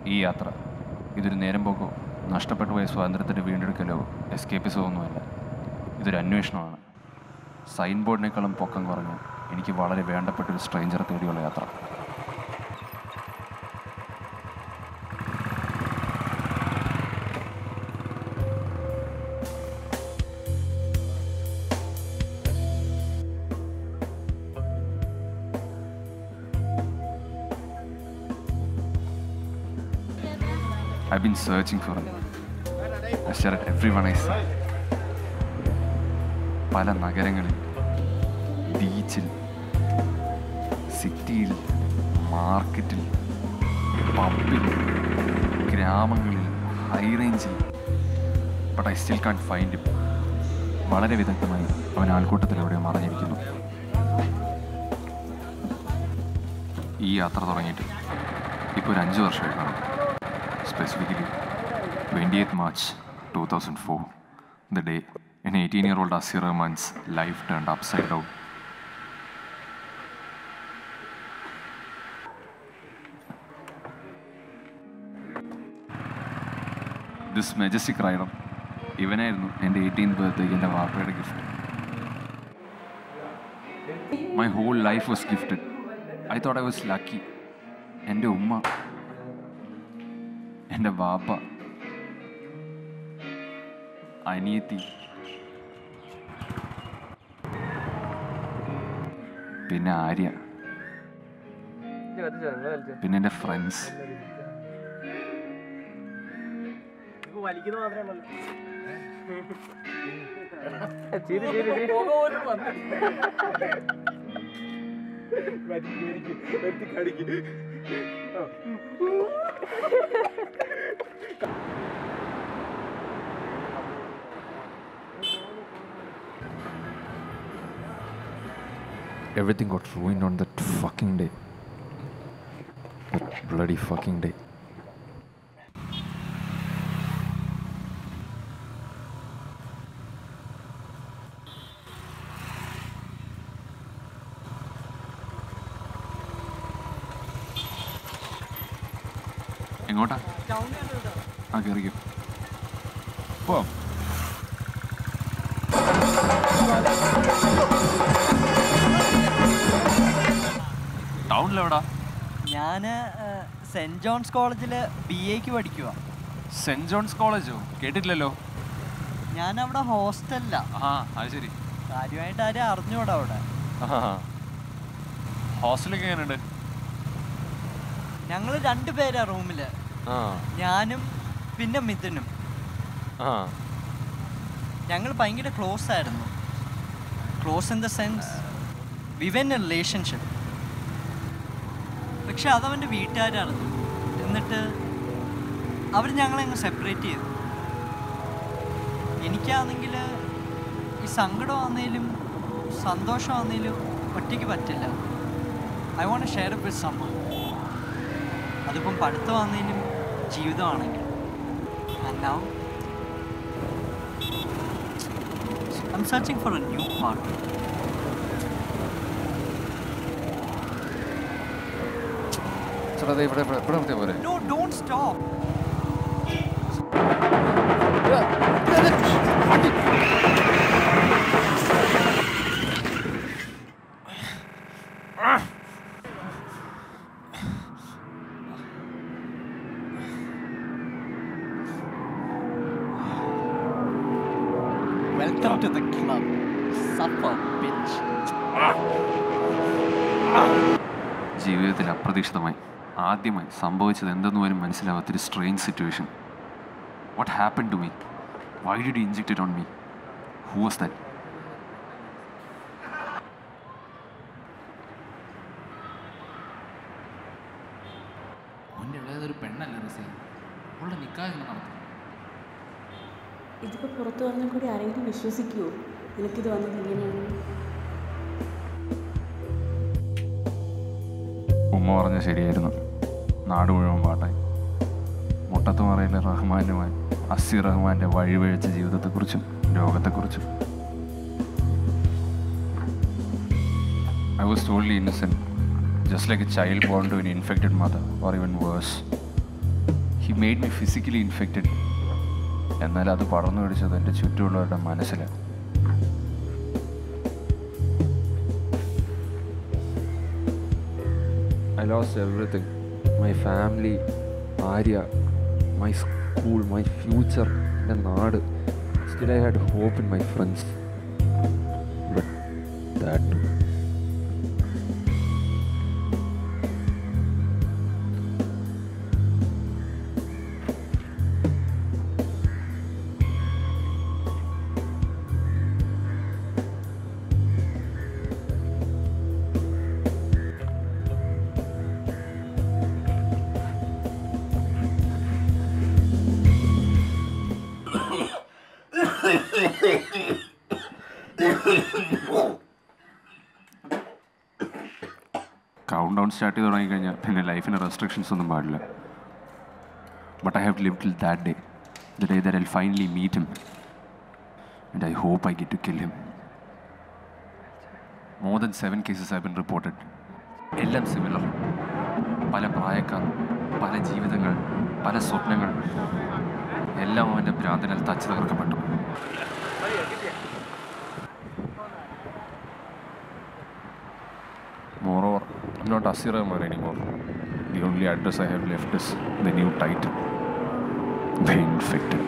ഈ യാത്ര ഇതൊരു നേരം പോക്കോ നഷ്ടപ്പെട്ടു പോയ സ്വാതന്ത്ര്യത്തിൻ്റെ വീണ്ടെടുക്കലോ എസ്കേപ്പിസോ ഒന്നുമല്ല ഇതൊരു അന്വേഷണമാണ് സൈൻ ബോർഡിനേക്കാളും പൊക്കം കുറഞ്ഞ് എനിക്ക് വളരെ വേണ്ടപ്പെട്ട ഒരു സ്ട്രേഞ്ചറെ തേടിയുള്ള യാത്ര I've been searching for him. I stare at everyone I see. പല നഗരങ്ങളിൽ ബീച്ചിൽ സിറ്റിയിൽ മാർക്കറ്റിൽ പബ്ബിൽ ഗ്രാമങ്ങളിൽ ഹൈ റേഞ്ചിൽ but I still can't find him വളരെ വിദഗ്ധമായി അവൻ ആൾക്കൂട്ടത്തിൽ എവിടെയോ മറഞ്ഞിരിക്കുന്നു ഈ യാത്ര തുടങ്ങിയിട്ട് ഇപ്പോൾ ഒരു അഞ്ച് വർഷമായി കാണും specifically 28th March 2004, the day an 18 year old Asir Rahman's life turned upside down. This majestic rider ഇവനായിരുന്നു എൻ്റെ എയ്റ്റീൻ ബർത്ത്ഡേക്ക് എൻ്റെ വാപ്പയുടെ gift my whole life was gifted I thought I was lucky എൻ്റെ ഉമ്മ എൻ്റെ വാപ്പ അനിയത്തി പിന്നെ ആര്യ പിന്നെ എൻ്റെ ഫ്രണ്ട്സ് വലിക്കുന്ന മാത്രമേ Everything got ruined on that fucking day. That bloody fucking day. എങ്ങോട്ടാ ആ കയറിക്കും പോവാം ടൗണിലെവിടാ ഞാൻ സെൻറ് ജോൺസ് കോളേജിൽ ബി എക്ക് പഠിക്കുക സെന്റ് ജോൺസ് കോളേജോ കേട്ടിട്ടില്ലല്ലോ ഞാൻ അവിടെ ഹോസ്റ്റലില്ല ആ അത് ശരി കാര്യമായിട്ട് ആരും അറിഞ്ഞൂടാ അവിടെ ഹോസ്റ്റലൊക്കെ എങ്ങനെയുണ്ട് ഞങ്ങൾ രണ്ടുപേരാ റൂമിൽ ആ ഞാനും പിന്നെ മിഥുനും ആ ഞങ്ങൾ ഭയങ്കര ക്ലോസ് ആയിരുന്നു close in the sense we even a relationship പക്ഷെ അതവൻ്റെ വീട്ടുകാരറിഞ്ഞു എന്നിട്ട് അവർ ഞങ്ങളെ അങ്ങ് സെപ്പറേറ്റ് ചെയ്തു എനിക്കാണെങ്കിൽ ഈ സങ്കടമാണെങ്കിലും സന്തോഷമാണെങ്കിലും ഒറ്റയ്ക്ക് പറ്റില്ല ഐ വോണ്ട് ഷെയർ വിത്ത് സമ്മ അതിപ്പം പഠിത്തമാണെങ്കിലും ജീവിതമാണെങ്കിലും And now I'm searching for a new partner. ചേട്ടാ ദേ ഇവിടെ ഇവിടെ ഇവിടെ നിർത്തിയാൽ പോരെ No, don't stop. Welcome to the club. Suffer, bitch. ജീവിതത്തിൽ അപ്രതീക്ഷിതമായി ആദ്യമായി സംഭവിച്ചത് എന്തെന്ന് പോലും മനസ്സിലാവാത്തൊരു strain situation what happen to me why did you inject it on me who was that അവൻ്റെ ഇളയതൊരു പെണ്ണല്ല റസീ അവളുടെ നിക്കാഹ് നടത്തും ഇതിപ്പോൾ പുറത്തു പറഞ്ഞാൽ കൂടി ആരെങ്കിലും വിശ്വസിക്കുമോ നിനക്കിത് വന്നത് ഇങ്ങനെയാണ് ഉമ്മ പറഞ്ഞ ശരിയായിരുന്നു നാട് മുഴുവൻ പാട്ടായി മുട്ടത്തുമറയിലെ റഹ്മാനുമായി അസി റഹ്മാൻ്റെ വഴിവഴിച്ച ജീവിതത്തെക്കുറിച്ചും രോഗത്തെക്കുറിച്ചും I was totally innocent just like a child born to an infected mother or even worse he made me physically infected എന്നാൽ അത് പടർന്നു പിടിച്ചത് എൻ്റെ ചുറ്റുമുള്ളവരുടെ മനസ്സിലാണ് I lost everything. My family, Arya, my school, my future, എൻ്റെ നാട് Still I had hope in my friends. But that too. Countdown start ചെയ്ത് തുടങ്ങിക്കഴിഞ്ഞാൽ പിന്നെ ലൈഫിന് റെസ്ട്രിക്ഷൻസ് ഒന്നും പാടില്ല but I have live till that day the day there I finally meet him and I hope I get to kill him more than seven cases I been reported എല്ലാം similar പല പ്രായക്കാർ പല ജീവിതങ്ങൾ പല സ്വപ്നങ്ങൾ എല്ലാം അവൻ്റെ ഭ്രാന്തനാൽ തച്ചു തകർക്കപ്പെട്ടു Moreover, I'm not Asir Rahman anymore. The only address I have left is the new title The Infected.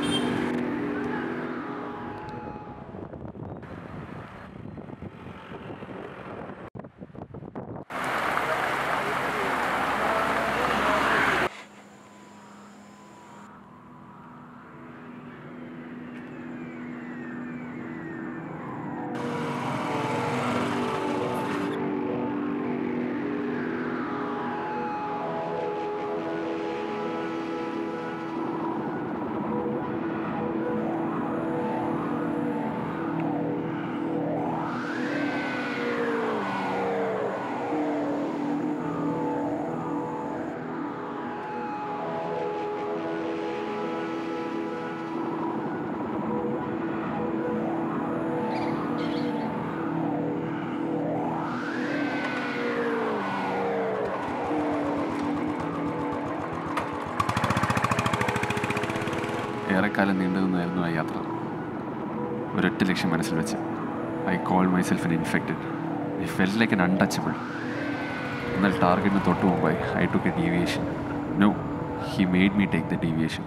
ഏറെക്കാലം നീണ്ടു നിന്നായിരുന്നു ആ യാത്ര ഒരൊറ്റ ലക്ഷ്യം മനസ്സിൽ വെച്ച് I call myself an infected I felt like an untouchable എന്നാൽ ടാർഗറ്റിന് തൊട്ട് മുമ്പായി I took a deviation no he made me take the deviation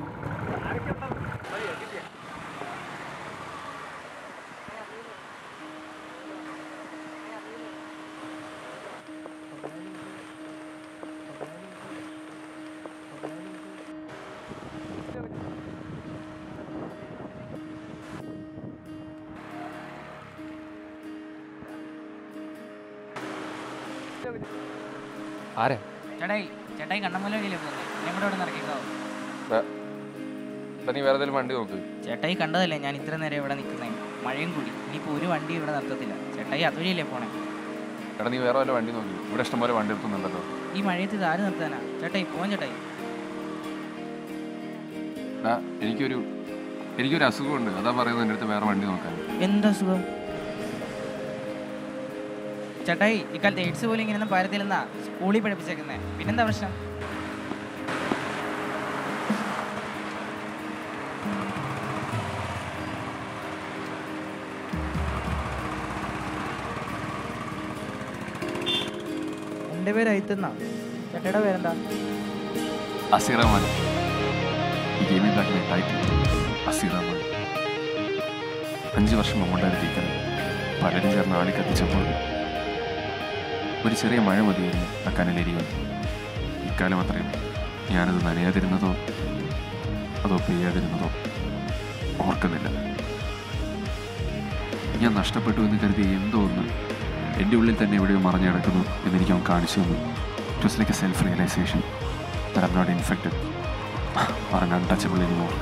ആരെ ചേട്ടായി ചേട്ടായി കണ്ണമ്മല വഴിയിലേ പോകുന്നത് ഞാൻ കൂടെ ഇവിടെ ഇറക്കിക്കോ നീ വേറെ ഏതെങ്കിലും വണ്ടി നോക്ക് ചേട്ടായി കണ്ടതല്ലേ ഞാൻ ഇത്ര നേരം ഇവിടെ നിൽക്കുന്നത് മഴയും കൂടി ഇനിയിപ്പോൾ ഒരു വണ്ടി ഇവിടെ നിർത്തത്തില്ല ചേട്ടായി അതുവഴിയല്ലേ പോണേ എടാ നീ വേറെ വല്ല വണ്ടി നോക്കി ഇവിടെ ഇഷ്ടംപോലെ വണ്ടി എടുക്കുന്നുണ്ടല്ലോ ഈ മഴയത്ത് ഇത് ആര് നിർത്താനാ ചേട്ടായി പോവാൻ ചേട്ടായി എടാ എനിക്കൊരു എനിക്കൊരു അസുഖമുണ്ട് അതാ പറയുന്നത് എൻ്റെ അടുത്ത് വേറെ വണ്ടി നോക്കാൻ എന്താ സുഖം ചേട്ടായി ഇക്കാലത്ത് എയ്ഡ്സ് പോലും ഇങ്ങനെയൊന്നും പാരത്തില്ലെന്നാ സ്കൂളിൽ പഠിപ്പിച്ചേക്കുന്നത് പിന്നെന്താ പ്രശ്നം എൻ്റെ പേര് അയത്തുന്ന ചേട്ടയുടെ പേരെന്താ അസീറമാൻ ഈ ഗെയിമിൽ ബാക്ക് മൈ ടൈറ്റിൽ അസീറമാൻ അഞ്ച് വർഷം മുമ്പുണ്ടായിരുന്നിരിക്കാൻ പലരും ചേർന്ന് ആളി കത്തിച്ചപ്പോൾ ഒരു ചെറിയ മഴ മതിയായിരുന്നു ആ കനലെരിയാൻ ഇക്കാലം അത്രയും ഞാനത് നനയാതിരുന്നതോ അതോ പെയ്യാതിരുന്നതോ ഓർക്കുന്നില്ല ഞാൻ നഷ്ടപ്പെട്ടു എന്ന് കരുതി എന്തോ ഒന്ന് എൻ്റെ ഉള്ളിൽ തന്നെ എവിടെയോ മറഞ്ഞു കിടക്കുന്നു എന്നെനിക്ക് അവൻ കാണിച്ചു തന്നു it was like a self realisation that I'm not infected or an untouchable anymore.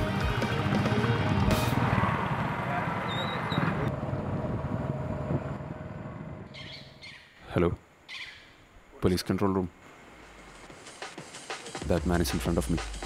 Hello? Police control room. That man is in front of me.